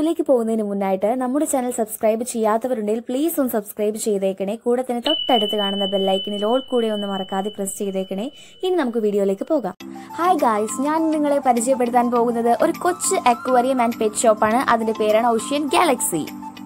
വീഡിയോയിലേക്ക് പോകുന്നതിന് മുന്നായിട്ട് നമ്മുടെ ചാനൽ സബ്സ്ക്രൈബ് ചെയ്യാത്തവരുണ്ടെങ്കിൽ പ്ലീസ് ഒന്ന് സബ്സ്ക്രൈബ് ചെയ്തേക്കണേ കൂടെ തന്നെ തൊട്ടടുത്ത് കാണുന്ന ബെല്ലൈക്കനിൽ ഓൾ കൂടെ ഒന്ന് മറക്കാതെ പ്രസ് ചെയ്തേക്കണേ ഇനി നമുക്ക് വീഡിയോയിലേക്ക് പോകാം ഹായ് ഗായ്സ് ഞാൻ നിങ്ങളെ പരിചയപ്പെടുത്താൻ പോകുന്നത് ഒരു കൊച്ചു അക്വേറിയം ആൻഡ് പെറ്റ് ഷോപ്പാണ് അതിന്റെ പേരാണ് ഓഷ്യൻ ഗാലക്സി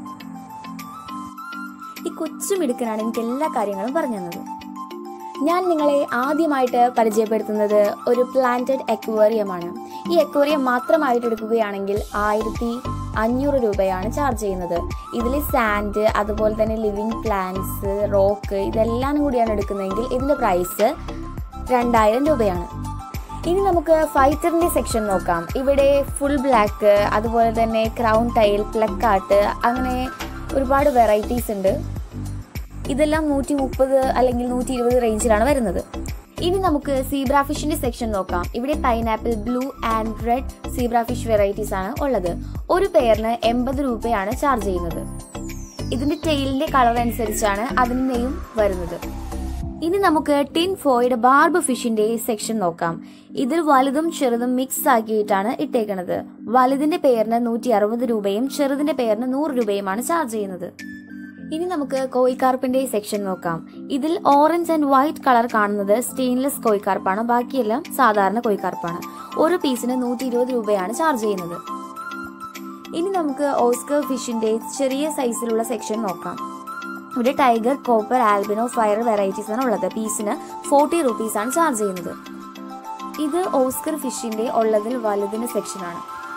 ഈ കൊച്ചു മിടുക്കനാണ് എനിക്ക് എല്ലാ കാര്യങ്ങളും പറഞ്ഞു തന്നത് ഞാൻ നിങ്ങളെ ആദ്യമായിട്ട് പരിചയപ്പെടുത്തുന്നത് ഒരു പ്ലാന്റഡ് അക്വേറിയമാണ് ഈ അക്വേറിയം മാത്രമായിട്ട് എടുക്കുകയാണെങ്കിൽ ആയിരത്തി അഞ്ഞൂറ് രൂപയാണ് ചാർജ് ചെയ്യുന്നത് ഇതിൽ സാൻഡ് അതുപോലെ തന്നെ ലിവിങ് പ്ലാന്റ്സ് റോക്ക് ഇതെല്ലാം കൂടിയാണ് എടുക്കുന്നതെങ്കിൽ ഇതിന്റെ പ്രൈസ് രണ്ടായിരം രൂപയാണ് ഇനി നമുക്ക് ഫൈറ്ററിന്റെ സെക്ഷൻ നോക്കാം ഇവിടെ ഫുൾ ബ്ലാക്ക് അതുപോലെ തന്നെ ക്രൗൺ ടൈൽ പ്ലക്കാട്ട് അങ്ങനെ ഒരുപാട് വെറൈറ്റീസ് ഉണ്ട് ഇതെല്ലാം നൂറ്റി മുപ്പത് അല്ലെങ്കിൽ നൂറ്റി ഇരുപത് റേഞ്ചിലാണ് വരുന്നത് ഇനി നമുക്ക് സീബ്ര ഫിഷിന്റെ സെക്ഷൻ നോക്കാം ഇവിടെ pineapple blue and red zebra fish varieties ആണ് ഉള്ളത് ഒരു പെയറിന് എൺപത് രൂപയാണ് ചാർജ് ചെയ്യുന്നത് ഇതിന്റെ ടെയിലിന്റെ കളർ അനുസരിച്ചാണ് അതിനെയും വരുന്നത് ഇനി നമുക്ക് ടിൻ ഫോയുടെ ബാർബ് ഫിഷിന്റെ സെക്ഷൻ നോക്കാം ഇതിൽ വലുതും ചെറുതും മിക്സ് ആക്കിയിട്ടാണ് ഇട്ടേക്കുന്നത് വലുതിന്റെ പേരിന് നൂറ്റി അറുപത് രൂപയും ചെറുതിന്റെ പേരിന് നൂറ് രൂപയുമാണ് ചാർജ് ചെയ്യുന്നത് ഇനി നമുക്ക് കോയിക്കാർപ്പിന്റെ സെക്ഷൻ നോക്കാം ഇതിൽ ഓറഞ്ച് ആൻഡ് വൈറ്റ് കളർ കാണുന്നത് സ്റ്റെയിൻലെസ് കോയിക്കാർപ്പാണ് ബാക്കിയെല്ലാം സാധാരണ കോയിക്കാർപ്പാണ് ഒരു പീസിന് നൂറ്റി ഇരുപത് രൂപയാണ് ചാർജ് ചെയ്യുന്നത് ഇനി നമുക്ക് ഓസ്കർ ഫിഷിന്റെ ചെറിയ സൈസിലുള്ള സെക്ഷൻ നോക്കാം ഇവിടെ tiger copper albino fire varieties ആണ് ഉള്ളത് പീസിന് ഫോർട്ടി റുപ്പീസ് ആണ് ചാർജ് ചെയ്യുന്നത് ഇത് ഓസ്കർ ഫിഷിന്റെ ഉള്ളതിൽ വലുതിന് സെക്ഷനാണ്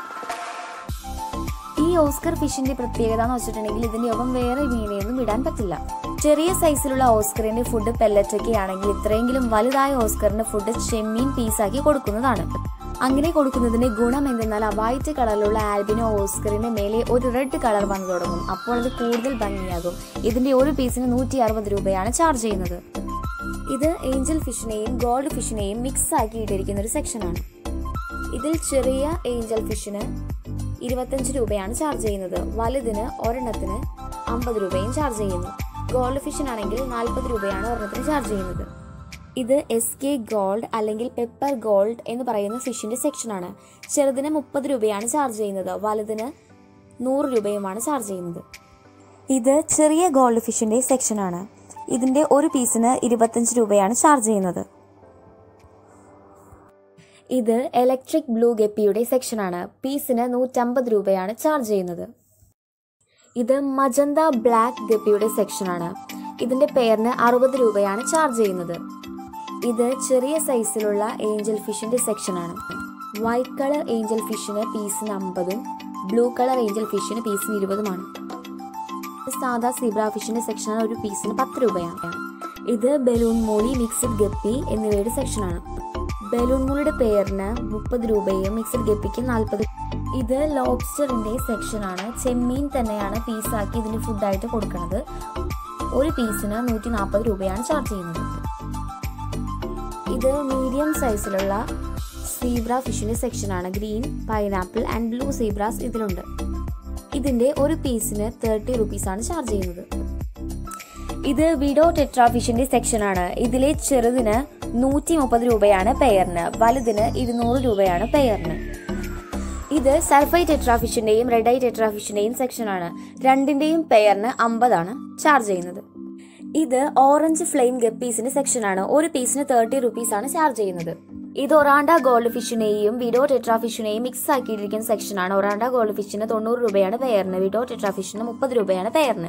ഈ ഓസ്കർ ഫിഷിന്റെ പ്രത്യേകത എന്ന് വെച്ചിട്ടുണ്ടെങ്കിൽ ഇതിന്റെ ഒപ്പം വേറെ മീനെയൊന്നും ഇടാൻ പറ്റില്ല ചെറിയ സൈസിലുള്ള ഓസ്കറിന്റെ ഫുഡ് പെല്ലറ്റൊക്കെ ആണെങ്കിൽ ഇത്രയെങ്കിലും വലുതായ ഓസ്കറിന്റെ ഫുഡ് ചെമ്മീൻ പീസാക്കി കൊടുക്കുന്നതാണ് അങ്ങനെ കൊടുക്കുന്നതിന്റെ ഗുണം എന്തെന്നാൽ ആ വൈറ്റ് കളറിലുള്ള ആൽബിനോ ഓസ്കറിന്റെ മേലെ ഒരു റെഡ് കളർ വന്നു തുടങ്ങും അപ്പോൾ അത് കൂടുതൽ ഭംഗിയാകും ഇതിന്റെ ഒരു പീസിന് നൂറ്റി അറുപത് രൂപയാണ് ചാർജ് ചെയ്യുന്നത് ഇത് ഏഞ്ചൽ ഫിഷിനെയും ഗോൾഡ് ഫിഷിനെയും മിക്സ് ആക്കിയിട്ടിരിക്കുന്ന ഒരു സെക്ഷനാണ് ഇതിൽ ചെറിയ ഏഞ്ചൽ ഫിഷിന് ഇരുപത്തഞ്ച് രൂപയാണ് ചാർജ് ചെയ്യുന്നത് വലുതിന് ഒരെണ്ണത്തിന് അമ്പത് രൂപയും ചാർജ് ചെയ്യുന്നു ഗോൾഡ് ഫിഷിനാണെങ്കിൽ നാൽപ്പത് രൂപയാണ് ഒരെണ്ണത്തിന് ചാർജ് ചെയ്യുന്നത് ഇത് എസ് കെ ഗോൾഡ് അല്ലെങ്കിൽ പെപ്പർ ഗോൾഡ് എന്ന് പറയുന്ന ഫിഷിന്റെ സെക്ഷനാണ് ചെറുതിന് മുപ്പത് രൂപയാണ് ചാർജ് ചെയ്യുന്നത് വലുതിന് നൂറ് രൂപയുമാണ് ചാർജ് ചെയ്യുന്നത് ഇത് ചെറിയ ഗോൾഡ് ഫിഷിന്റെ സെക്ഷനാണ് ഇതിന്റെ ഒരു പീസിന് ഇരുപത്തഞ്ച് രൂപയാണ് ചാർജ് ചെയ്യുന്നത് ഇത് ഇലക്ട്രിക് ബ്ലൂ ഗപ്പിയുടെ സെക്ഷനാണ് പീസിന് നൂറ്റമ്പത് രൂപയാണ് ചാർജ് ചെയ്യുന്നത് ഇത് മജന്ത ബ്ലാക്ക് ഗപ്പിയുടെ സെക്ഷനാണ് ഇതിന്റെ പേരിന് അറുപത് രൂപയാണ് ചാർജ് ചെയ്യുന്നത് ഇത് ചെറിയ സൈസിലുള്ള ഏഞ്ചൽ ഫിഷിന്റെ സെക്ഷനാണ് വൈറ്റ് കളർ ഏഞ്ചൽ ഫിഷിന് പീസിന് അമ്പതും ബ്ലൂ കളർ ഏഞ്ചൽ ഫിഷിന് പീസിന് ഇരുപതുമാണ് സാധാ സീബ്ര ഫിഷിന്റെ സെക്ഷനാണ് ഒരു പീസിന് പത്ത് രൂപയാണ് ഇത് ബലൂൺ മോളി മിക്സഡ് ഗപ്പി എന്നിവയുടെ സെക്ഷനാണ് ബലൂൺ മോളിയുടെ പേരിന് മുപ്പത് രൂപയും മിക്സഡ് ഗപ്പിക്ക് നാൽപ്പത് ഇത് ലോബ്സ്റ്ററിന്റെ സെക്ഷനാണ് ചെമ്മീൻ തന്നെയാണ് പീസാക്കി ഇതിന് ഫുഡായിട്ട് കൊടുക്കുന്നത് ഒരു പീസിന് നൂറ്റി നാൽപ്പത് രൂപയാണ് ചാർജ് ചെയ്യുന്നത് ഇത് മീഡിയം സൈസിലുള്ള സീബ്ര ഫിഷിന്റെ സെക്ഷനാണ് green pineapple and blue zebras ഇതിലുണ്ട് ഇതിന്റെ ഒരു പീസിന് തേർട്ടി റുപ്പീസ് ആണ് ചാർജ് ചെയ്യുന്നത് ഇത് വിഡോ ടെട്രാ ഫിഷിന്റെ സെക്ഷനാണ് ഇതിലെ ചെറുതിന് നൂറ്റി മുപ്പത് രൂപയാണ് പെയറിന് വലുതിന് ഇരുന്നൂറ് രൂപയാണ് പെയറിന് ഇത് സർഫൈ ടെട്രാ ഫിഷിന്റെയും റെഡ് ഐ ടെട്രാ ഫിഷിന്റെയും സെക്ഷനാണ് രണ്ടിന്റെയും പെയറിന് അമ്പതാണ് ചാർജ് ചെയ്യുന്നത് ഇത് ഓറഞ്ച് ഫ്ലെയിം ഗപ്പീസിന്റെ സെക്ഷനാണ് ഒരു പീസിന് തേർട്ടി റുപ്പീസ് ആണ് ചാർജ് ചെയ്യുന്നത് ഇത് ഒറാണ്ട ഗോൾഡ് ഫിഷിനെയും വിഡോ ടെട്രാ ഫിഷിനെയും മിക്സ് ആക്കിയിരിക്കുന്ന സെക്ഷനാണ് ഒറാണ്ട ഗോൾഡ് ഫിഷിന് തൊണ്ണൂറ് രൂപയാണ് പെയറിന് വിഡോ ടെട്രാ ഫിഷിന് മുപ്പത് രൂപയാണ് പെയറിന്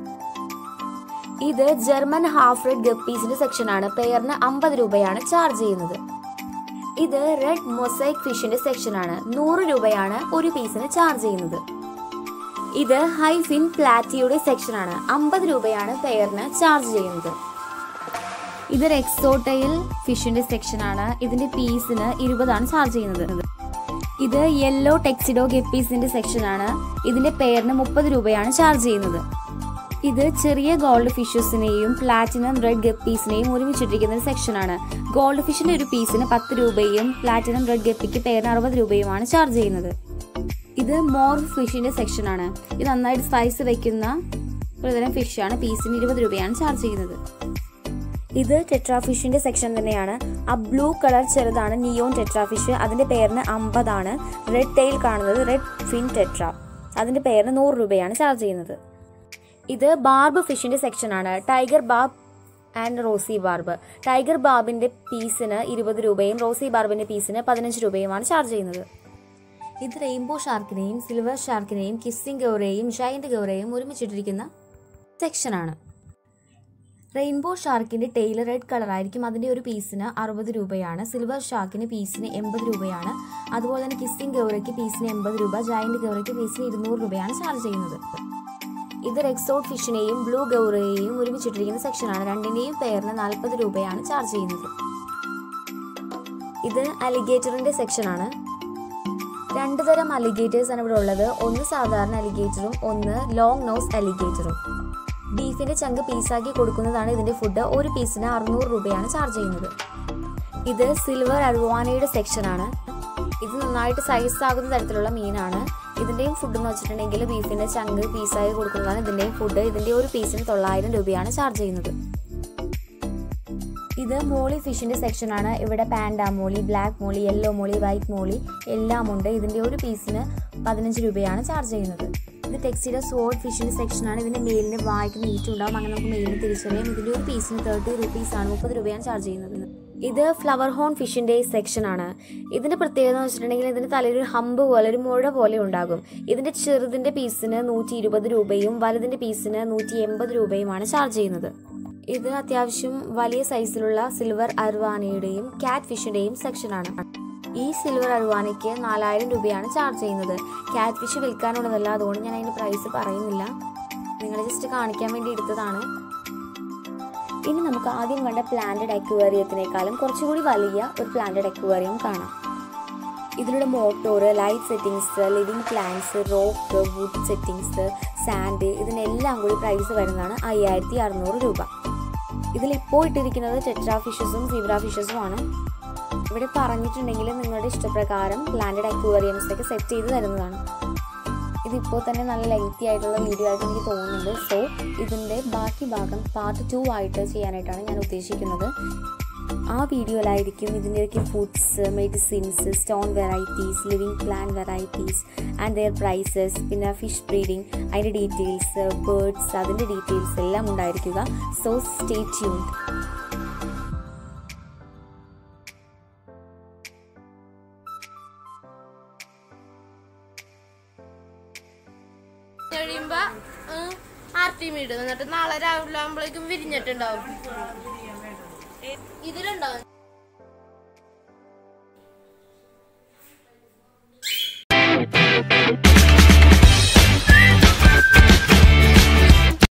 ഇത് ജർമ്മൻ ഹാഫ് റെഡ് ഗപ്പീസിന്റെ സെക്ഷനാണ് പെയറിന് അമ്പത് രൂപയാണ് ചാർജ് ചെയ്യുന്നത് ഇത് റെഡ് മൊസൈക് ഫിഷിന്റെ സെക്ഷനാണ് നൂറ് രൂപയാണ് ഒരു പീസിന് ചാർജ് ചെയ്യുന്നത് ഇത് ഹൈഫിൻ പ്ലാറ്റിയുടെ സെക്ഷനാണ് അമ്പത് രൂപയാണ് പെയറിന് ചാർജ് ചെയ്യുന്നത് ഇതൊരു എക്സോട്ടൈൽ ഫിഷിന്റെ സെക്ഷനാണ് ഇതിന്റെ പീസിന് ഇരുപതാണ് ചാർജ് ചെയ്യുന്നത് ഇത് യെല്ലോ ടെക്സിഡോ ഗപ്പീസിന്റെ സെക്ഷനാണ് ഇതിന്റെ പെയറിന് മുപ്പത് രൂപയാണ് ചാർജ് ചെയ്യുന്നത് ഇത് ചെറിയ ഗോൾഡ് ഫിഷസിനെയും പ്ലാറ്റിനം റെഡ് ഗപ്പീസിനെയും ഒരുമിച്ചിട്ടിരിക്കുന്ന ഒരു സെക്ഷനാണ് ഗോൾഡ് ഫിഷിന്റെ ഒരു പീസിന് പത്ത് രൂപയും പ്ലാറ്റിനം റെഡ് ഗപ്പിക്ക് പേരിന് അറുപത് രൂപയുമാണ് ചാർജ് ചെയ്യുന്നത് ഇത് മോർ ഫിഷിന്റെ സെക്ഷനാണ് ഇത് നന്നായിട്ട് സ്പൈസ് വെക്കുന്ന ഒരുതരം ഫിഷാണ് പീസിന് ഇരുപത് രൂപയാണ് ചാർജ് ചെയ്യുന്നത് ഇത് ടെട്രാഫിഷിന്റെ സെക്ഷൻ തന്നെയാണ് ആ ബ്ലൂ കളർ ചെറുതാണ് നിയോൺ ടെട്രാഫിഷ് അതിന്റെ പേരിന് അമ്പതാണ് റെഡ് ടെയിൽ കാണുന്നത് റെഡ് ഫിൻ ടെട്ര അതിൻ്റെ പേരിന് നൂറ് രൂപയാണ് ചാർജ് ചെയ്യുന്നത് ഇത് ബാർബ് ഫിഷിൻ്റെ സെക്ഷനാണ് ടൈഗർ ബാബ് ആൻഡ് റോസി ബാർബ് ടൈഗർ ബാബിൻ്റെ പീസിന് ഇരുപത് രൂപയും റോസി ബാർബിൻ്റെ പീസിന് പതിനഞ്ച് രൂപയുമാണ് ചാർജ് ചെയ്യുന്നത് ഇത് റെയിൻബോ ഷാർക്കിനെയും സിൽവർ ഷാർക്കിനെയും കിസ്സിംഗ് ഗൗറയെയും ജയന്റ് ഗൗറയെയും ഒരുമിച്ചിട്ടിരിക്കുന്ന സെക്ഷനാണ് റെയിൻബോ ഷാർക്കിൻ്റെ ടെയിൽ റെഡ് കളറായിരിക്കും അതിൻ്റെ ഒരു പീസിന് അറുപത് രൂപയാണ് സിൽവർ ഷാർക്കിന് പീസിന് എൺപത് രൂപയാണ് അതുപോലെ തന്നെ കിസ്സിംഗ് ഗൗറയ്ക്ക് പീസിന് എൺപത് രൂപ ജയന്റ് ഗൗറയ്ക്ക് പീസിന് ഇരുന്നൂറ് രൂപയാണ് ചാർജ് ചെയ്യുന്നത് ഇത് റെക്സോട്ട് ഫിഷിനെയും ബ്ലൂ ഗൗറയെയും ഒരുമിച്ചിട്ടിരിക്കുന്ന സെക്ഷനാണ് രണ്ടിൻ്റെയും പേരിന് നാൽപ്പത് രൂപയാണ് ചാർജ് ചെയ്യുന്നത് ഇത് അലിഗേറ്ററിൻ്റെ സെക്ഷനാണ് രണ്ട് തരം അലിഗേറ്റേഴ്സ് ആണ് ഇവിടെ ഉള്ളത് ഒന്ന് സാധാരണ അലിഗേറ്ററും ഒന്ന് ലോങ് നോസ് അലിഗേറ്ററും ബീഫിന്റെ ചങ്ക് പീസാക്കി കൊടുക്കുന്നതാണ് ഇതിന്റെ ഫുഡ് ഒരു പീസിന് അറുന്നൂറ് രൂപയാണ് ചാർജ് ചെയ്യുന്നത് ഇത് സിൽവർ അഴുവാനയുടെ സെക്ഷനാണ് ഇത് നന്നായിട്ട് സൈസ് ആകുന്ന തരത്തിലുള്ള മീനാണ് ഇതിന്റെയും ഫുഡ് എന്ന് വെച്ചിട്ടുണ്ടെങ്കിൽ ബീഫിന്റെ ചങ്ക് പീസായി കൊടുക്കുന്നതാണ് ഇതിന്റെയും ഫുഡ് ഇതിന്റെ ഒരു പീസിന് തൊള്ളായിരം രൂപയാണ് ചാർജ് ചെയ്യുന്നത് ഇത് മോളി ഫിഷിന്റെ സെക്ഷനാണ് ഇവിടെ panda molly black molly yellow molly white molly എല്ലാം ഉണ്ട് ഇതിന്റെ ഒരു പീസിന് പതിനഞ്ച് രൂപയാണ് ചാർജ് ചെയ്യുന്നത് ഇത് ടെക്സിയുടെ സോഡ് ഫിഷിന്റെ സെക്ഷനാണ് ഇതിന്റെ മെയിലിന് വായിക്ക് നീറ്റ് ഉണ്ടാവും അങ്ങനെ നമുക്ക് മെയിലിന് തിരിച്ചറിയാം ഇതിന്റെ ഒരു പീസിന് തേർട്ടി റുപ്പീസ് ആണ് മുപ്പത് രൂപയാണ് ചാർജ് ചെയ്യുന്നത് ഇത് ഫ്ലവർ ഹോൺ ഫിഷിന്റെ സെക്ഷനാണ് ഇതിന്റെ പ്രത്യേകത എന്ന് വെച്ചിട്ടുണ്ടെങ്കിൽ ഇതിന്റെ തലയിൽ ഒരു ഹമ്പ് പോലെ ഒരു മുഴ പോലെ ഉണ്ടാകും ഇതിന്റെ ചെറുതിന്റെ പീസിന് നൂറ്റി ഇരുപത് രൂപയും വലുതിന്റെ പീസിന് നൂറ്റി എൺപത് രൂപയുമാണ് ചാർജ് ചെയ്യുന്നത് ഇത് അത്യാവശ്യം വലിയ സൈസിലുള്ള സിൽവർ അർവാനയുടെയും കാറ്റ് ഫിഷിന്റെയും സെക്ഷനാണ് ഈ സിൽവർ അർവാനയ്ക്ക് നാലായിരം രൂപയാണ് ചാർജ് ചെയ്യുന്നത് കാറ്റ് ഫിഷ് വിൽക്കാനുള്ളതല്ല അതുകൊണ്ട് ഞാൻ അതിന്റെ പ്രൈസ് പറയുന്നില്ല നിങ്ങളെ ജസ്റ്റ് കാണിക്കാൻ വേണ്ടി എടുത്തതാണ് ഇനി നമുക്ക് ആദ്യം കണ്ട പ്ലാന്റഡ് അക്വേറിയത്തിനേക്കാളും കുറച്ചുകൂടി വലിയ ഒരു പ്ലാന്റഡ് അക്വേറിയം കാണാം ഇതിലൂടെ motor light settings living plants rock wood settings sand ഇതിനെല്ലാം കൂടി പ്രൈസ് വരുന്നതാണ് അയ്യായിരത്തി അറുന്നൂറ് രൂപ ഇതിൽ ഇപ്പോൾ ഇട്ടിരിക്കുന്നത് ടെട്രാ ഫിഷസും സീബ്ര ഫിഷസും ആണ് ഇവിടെ പറഞ്ഞിട്ടുണ്ടെങ്കിൽ നിങ്ങളുടെ ഇഷ്ടപ്രകാരം പ്ലാന്റഡ് അക്വേറിയംസ് ഒക്കെ സെറ്റ് ചെയ്ത് തരുന്നതാണ് ഇതിപ്പോൾ തന്നെ നല്ല ലെങ്തി ആയിട്ടുള്ള വീഡിയോ ആയിട്ട് എനിക്ക് തോന്നുന്നുണ്ട് സോ ഇതിൻ്റെ ബാക്കി ഭാഗം പാർട്ട് ടു ആയിട്ട് ചെയ്യാനായിട്ടാണ് ഞാൻ ഉദ്ദേശിക്കുന്നത് ആ വീഡിയോയിലായിരിക്കും ഇതിൻ്റെയൊക്കെ foods medicines stone varieties living plant varieties and their prices പിന്നെ ഫിഷ് ബ്രീഡിങ് അതിൻ്റെ ഡീറ്റെയിൽസ് ബേർഡ്സ് അതിൻ്റെ ഡീറ്റെയിൽസ് എല്ലാം ഉണ്ടായിരിക്കുക സോ സ്റ്റേ ട്യൂൺഡ് കഴിയുമ്പോ ആർട്ടി ഇടും എന്നിട്ട് നാളെ രാവിലെ ആകുമ്പോഴേക്കും വിരിഞ്ഞിട്ടുണ്ടാവും ഇതിലുണ്ടാവും